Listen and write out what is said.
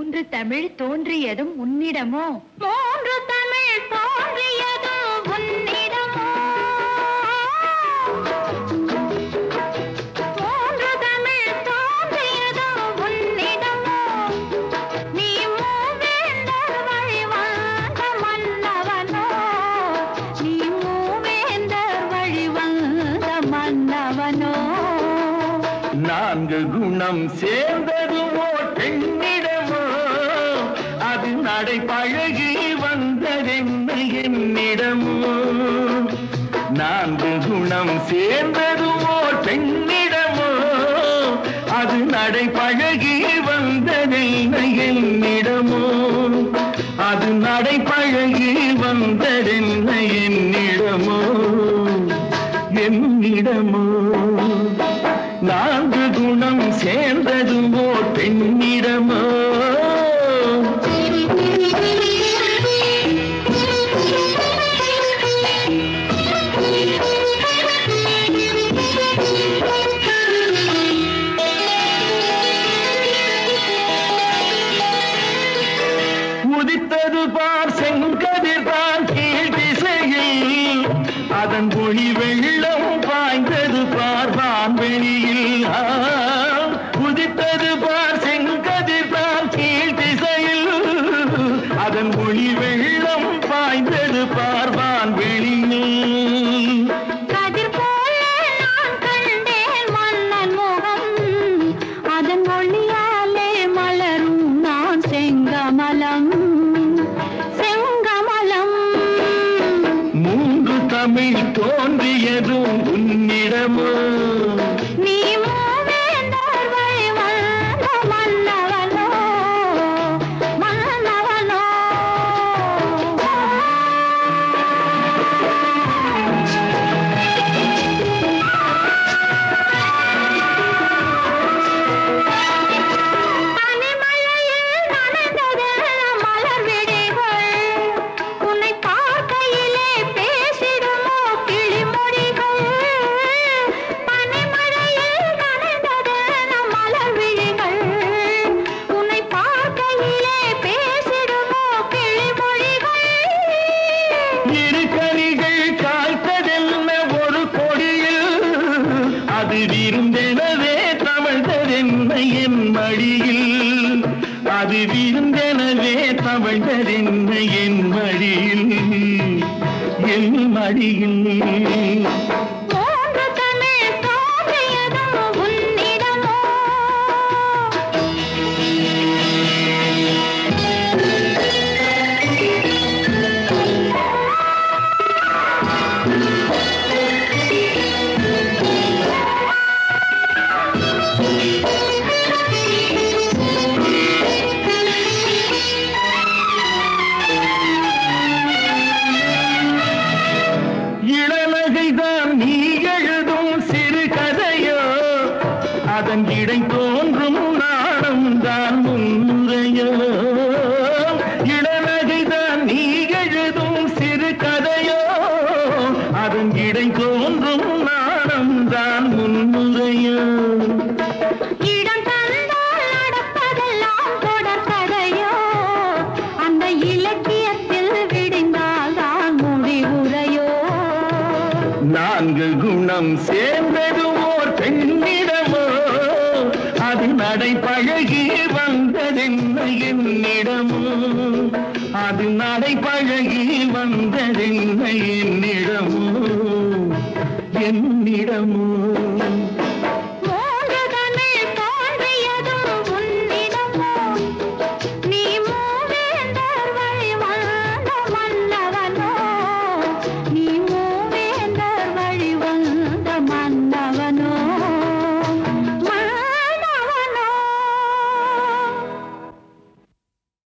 மூன்று தமிழ் தோன்றியதும் உன்னிடமோ மூன்று தமிழ் தோன்றியதும் உன்னிடமோ மூன்று தமிழ் தோன்றியதும் உன்னிடமோ நீ மூவேந்தர் வழி வந்த மன்னவனோ நீ மூவேந்தர் வழி வந்த மன்னவனோ நான்கு குணம் சேர்ந்ததுமோ பெண்ணிடமோ அது நடை பழகி வந்ததென்ன என்னிடமோ நான்கு குணம் சேர்ந்ததுமோ பெண்ணிடமோ அது நடை பழகி வந்ததென்ன என்னிடமோ அது நடை பழகி வந்ததென்ன என்னிடமோ என்னிடமோ நான்கு குணம் சேர்ந்ததுமோ பெண்ணிடமோ உதித்தது பார் செங்கதிர் தான் கீழ் திசையில் அதன் ஒளி வெள்ளம் பாய்ந்தது பார் வான்வெளியில் ஆ, உதித்தது பார் செங்கதிர் தான் கீழ் திசையில் அதன் ஒளி வெள்ளம் பாய்ந்தது பார் வான்வெளியில் கதிர் போல நான் கண்டேன் மன்னன் முகம் அதன் ஒளியாலே மலரும் நான் செங்கமலம் செங்கமலம் மூன்று தமிழ் தோன்றியதும் உன்னிடமோ நீ மூவேந்தர் வழி வந்த மன்னவனோ மன்னவனோ பனிமழையில் நனைந்தது மலர் விழிகள். உன்னை பார்க்கையிலே பேசிடுமோ கிளிமொழிகள். பனிமழையில் நனைந்தது மலர் விழிகள். உன்னை பார்க்கையிலே பேசிடுமோ கிளிமொழிகள். இரு கனிகள் காய்த்ததென்ன ஒரு கொடியில் அது விருந்தெனவே தமிழ்ந்ததென்ன என் மடியில் அது விருந்தெனவே தமிழ்ந்ததென்ன என் மடியில் என் மடியில் மூன்று தமிழ் தோன்றியதும் உன்னிடமோ இளநகைதான் நீ எழுதும் சிறு கதையோ அதன் இடை தோன்றும் நாணம் தான் முன்னுரையோ இளநகைதான் நீ எழுதும் சிறு கதையோ அதன் இடை தோன்றும் நாணம் தான் முன்னுரையோ இடம் தந்தால் நடப்பதெல்லாம் தொடர் கதையோ அந்த இலக்கியத்தில் விடிந்தால் தான் முடிவுரையோ நான்கு குணம் சேர்ந்தது ஓர் பெண்ணிடமோ அது நடை பழகி வந்ததென்ன என்னிடமோ அது நடை பழகி வந்ததென்ன என்னிடமோ என்னிடமோ